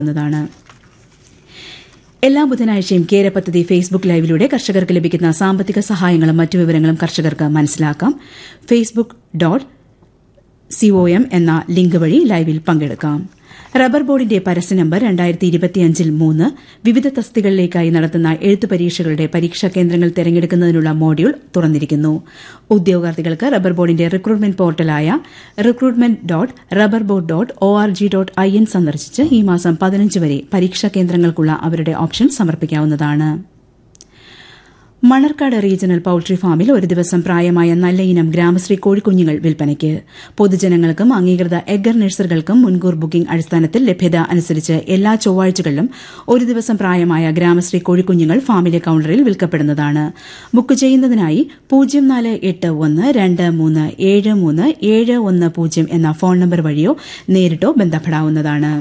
ാണ് എല്ലാ ബുധനാഴ്ചയും കേര പദ്ധതി ഫേസ്ബുക്ക് ലൈവിലൂടെ കർഷകർക്ക് ലഭിക്കുന്ന സാമ്പത്തിക സഹായങ്ങളും മറ്റു വിവരങ്ങളും കർഷകർക്ക് മനസ്സിലാക്കാം ഫേസ്ബുക്ക് ഡോട്ട് സിഒഎം എന്ന ലിങ്ക് വഴി ലൈവിൽ പങ്കെടുക്കാം റബ്ബർ ബോർഡിന്റെ പരസ്യ നമ്പർ രണ്ടായിരത്തി ഇരുപത്തിയഞ്ചിൽ മൂന്ന് വിവിധ തസ്തികകളിലേക്കായി നടത്തുന്ന എഴുത്തു പരീക്ഷകളുടെ പരീക്ഷാ കേന്ദ്രങ്ങൾ തെരഞ്ഞെടുക്കുന്നതിനുള്ള മോഡ്യൂൾ തുറന്നിരിക്കുന്നു ഉദ്യോഗാർത്ഥികൾക്ക് റബ്ബർ ബോർഡിന്റെ റിക്രൂട്ട്മെന്റ് പോർട്ടലായ recruitment dot rubber board dot O R G dot I N സന്ദർശിച്ച് ഈ മാസം പതിനഞ്ച് വരെ പരീക്ഷാ കേന്ദ്രങ്ങൾക്കുള്ള അവരുടെ ഓപ്ഷൻ സമർപ്പിക്കാവുന്നതാണ് മണർക്കാട് റീജിയണൽ പൌൾട്രി ഫാമിൽ ഒരു ദിവസം പ്രായമായ നല്ല ഇനം ഗ്രാമശ്രീ കോഴിക്കുഞ്ഞുങ്ങൾ വിൽപ്പനയ്ക്ക് പൊതുജനങ്ങൾക്കും അംഗീകൃത എഗർ നഴ്സറികൾക്കും മുൻകൂർ ബുക്കിംഗ് അടിസ്ഥാനത്തിൽ ലഭ്യത അനുസരിച്ച് എല്ലാ ചൊവ്വാഴ്ചകളിലും ഒരു ദിവസം പ്രായമായ ഗ്രാമശ്രീ കോഴിക്കുഞ്ഞുങ്ങൾ ഫാമിലെ കൌണ്ടറിൽ വിൽക്കപ്പെടുന്നതാണ് ബുക്ക് ചെയ്യുന്നതിനായി പൂജ്യം നാല് എട്ട് ഒന്ന് രണ്ട് മൂന്ന് ഏഴ് മൂന്ന് ഏഴ് ഒന്ന് പൂജ്യം എന്ന ഫോൺ നമ്പർ വഴിയോ നേരിട്ടോ ബന്ധപ്പെടാവുന്നതാണ്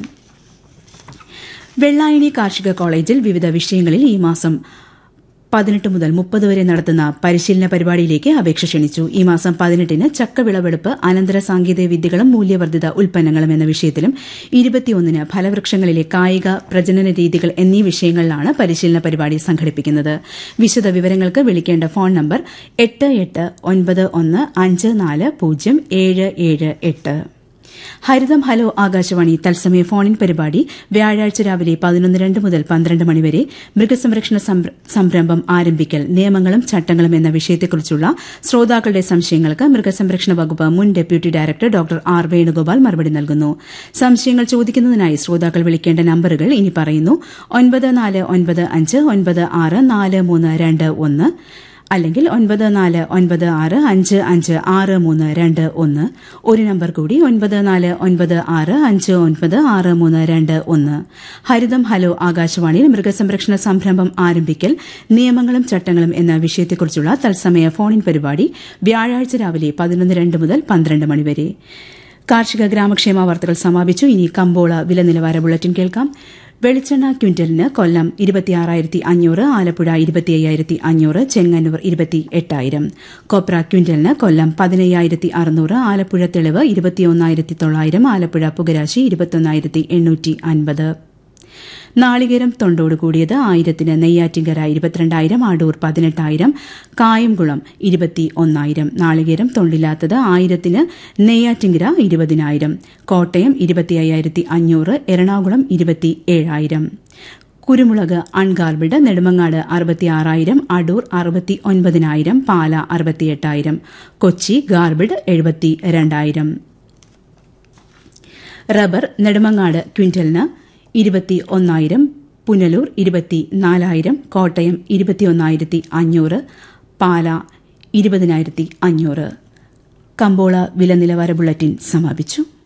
വെള്ളായണി കാർഷിക കോളേജിൽ വിവിധ വിഷയങ്ങളിൽ ഈ മാസം പതിനെട്ട് മുതൽ മുപ്പത് വരെ നടത്തുന്ന പരിശീലന പരിപാടിയിലേക്ക് അപേക്ഷ ക്ഷണിച്ചു ഈ മാസം പതിനെട്ടിന് ചക്ക വിളവെടുപ്പ് അനന്തര സാങ്കേതിക വിദ്യകളും മൂല്യവർദ്ധിത ഉൽപ്പന്നങ്ങളും എന്ന വിഷയത്തിലും ഇരുപത്തിയൊന്നിന് ഫലവൃക്ഷങ്ങളിലെ കായിക പ്രജനന രീതികൾ എന്നീ വിഷയങ്ങളിലാണ് പരിശീലന പരിപാടി സംഘടിപ്പിക്കുന്നത് വിശദ വിവരങ്ങൾക്ക് വിളിക്കേണ്ട ഫോൺ നമ്പർ എട്ട് എട്ട് ഒൻപത് ഒന്ന് അഞ്ച് നാല് പൂജ്യം ഏഴ് ഏഴ് എട്ട് ഹരിതം ഹലോ ആകാശവാണി തത്സമയ ഫോണിൻ പരിപാടി വ്യാഴാഴ്ച രാവിലെ പതിനൊന്ന് രണ്ട് മുതൽ പന്ത്രണ്ട് മണിവരെ മൃഗസംരക്ഷണ സംരംഭം ആരംഭിക്കൽ നിയമങ്ങളും ചട്ടങ്ങളും എന്ന വിഷയത്തെക്കുറിച്ചുള്ള ശ്രോതാക്കളുടെ സംശയങ്ങൾക്ക് മൃഗസംരക്ഷണ വകുപ്പ് മുൻ deputy director doctor R Venugopal മറുപടി നൽകുന്നു സംശയങ്ങൾ ചോദിക്കുന്നതിനായി ശ്രോതാക്കൾ വിളിക്കേണ്ട നമ്പറുകൾ ഇനി പറയുന്നു ഒൻപത് നാല് ഒൻപത് അഞ്ച് ഒൻപത് ആറ് നാല് മൂന്ന് രണ്ട് ഒന്ന് അല്ലെങ്കിൽ ഒൻപത് നാല് ഒൻപത് ആറ് അഞ്ച് അഞ്ച് ആറ് മൂന്ന് രണ്ട് ഒന്ന് ഒരു നമ്പർ കൂടി ഒൻപത് നാല് ഒൻപത് ആറ് അഞ്ച് ഒൻപത് ആറ് മൂന്ന് രണ്ട് ഒന്ന് ഹരിതം ഹലോ ആകാശവാണിയിൽ മൃഗസംരക്ഷണ സംരംഭം ആരംഭിക്കൽ നിയമങ്ങളും ചട്ടങ്ങളും എന്ന വിഷയത്തെക്കുറിച്ചുള്ള തത്സമയ ഫോണിൻ പരിപാടി വ്യാഴാഴ്ച രാവിലെ പതിനൊന്ന് രണ്ട് മുതൽ പന്ത്രണ്ട് മണിവരെ കാർഷിക ഗ്രാമക്ഷേമ വാർത്തകൾ സമാപിച്ചു ഇനി കമ്പോള വില നിലവാര ബുള്ളറ്റിൻ കേൾക്കാം വെളിച്ചെണ്ണ ക്വിന്റലിന് കൊല്ലം ഇരുപത്തിയാറായിരത്തി അഞ്ഞൂറ് ആലപ്പുഴ ഇരുപത്തി അയ്യായിരത്തി അഞ്ഞൂറ് ചെങ്ങന്നൂർ ഇരുപത്തി എട്ടായിരം കൊപ്ര ക്വിന്റലിന് കൊല്ലം പതിനയ്യായിരത്തി അറുന്നൂറ് ആലപ്പുഴ തെളിവ് ഇരുപത്തിയൊന്നായിരത്തി തൊള്ളായിരം ആലപ്പുഴ പുകരാശി ഇരുപത്തൊന്നായിരത്തി എണ്ണൂറ്റി അൻപത് നാളികേരം തൊണ്ടോട് കൂടിയത് ആയിരത്തിന് നെയ്യാറ്റിങ്കര ഇരുപത്തിരണ്ടായിരം അടൂർ പതിനെട്ടായിരം കായംകുളം ഇരുപത്തി ഒന്നായിരം നാളികേരം തൊണ്ടില്ലാത്തത് ആയിരത്തിന് നെയ്യാറ്റിങ്കര ഇരുപതിനായിരം കോട്ടയം ഇരുപത്തി അയ്യായിരത്തി അഞ്ഞൂറ് എറണാകുളം ഇരുപത്തി ഏഴായിരം കുരുമുളക് അൺഗാർബിൾഡ് നെടുമങ്ങാട് അറുപത്തിയാറായിരം അടൂർ അറുപത്തി ഒൻപതിനായിരം പാല അറുപത്തിയെട്ടായിരം കൊച്ചി ഗാർബിൾഡ് എഴുപത്തി രണ്ടായിരം റബ്ബർ നെടുമങ്ങാട് ക്വിന്റലിന് ഇരുപത്തി ഒന്നായിരം പുനലൂർ ഇരുപത്തി നാലായിരം കോട്ടയം ഇരുപത്തിയൊന്നായിരത്തി അഞ്ഞൂറ് പാല ഇരുപതിനായിരത്തി അഞ്ഞൂറ് കമ്പോള വില നിലവാര ബുള്ളറ്റിൻ സമാപിച്ചു